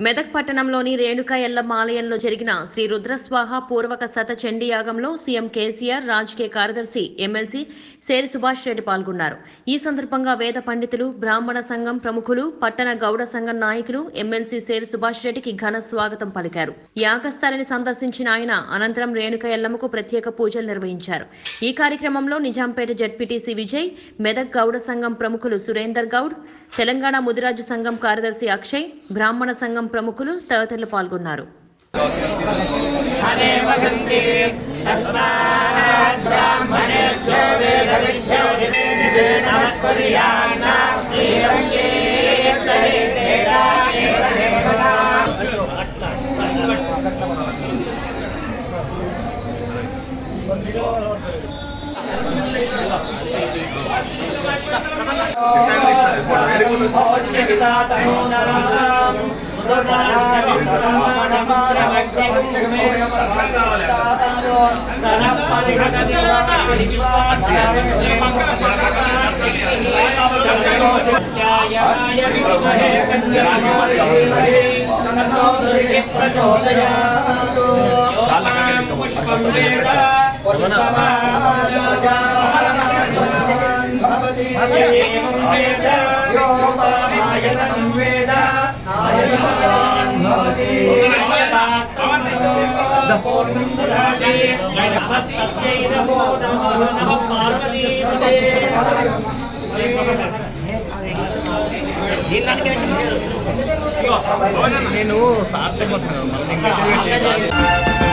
మెదక్ పట్టణంలోని రేణుకా ఎల్లమ్మ ఆలయంలో జరిగిన శ్రీ రుద్రస్వాహ పూర్వక శత చండీ యాగంలో సీఎం కేసీఆర్ రాజకీయ కార్యదర్శి ఎమ్మెల్సీ సేరి సుభాష్ రెడ్డి పాల్గొన్నారు ఈ సందర్భంగా వేద పండితులు బ్రాహ్మణ సంఘం ప్రముఖులు పట్టణ గౌడ సంఘం నాయకులు ఎమ్మెల్సీ సేరి సుభాష్ రెడ్డికి ఘన స్వాగతం పలికారు యాగస్థలిని సందర్శించిన ఆయన అనంతరం రేణుక ఎల్లమ్మకు ప్రత్యేక పూజలు నిర్వహించారు ఈ కార్యక్రమంలో నిజాంపేట జడ్పీటీసీ విజయ్ మెదక్ గౌడ సంఘం ప్రముఖులు సురేందర్ గౌడ్ తెలంగాణ ముదిరాజు సంఘం కార్యదర్శి అక్షయ్ బ్రాహ్మణ సంఘం ప్రముఖులు తదితరులు పాల్గొన్నారు నేను సార్ చెప్పొద్దు మళ్ళీ ఇంగ్లీష్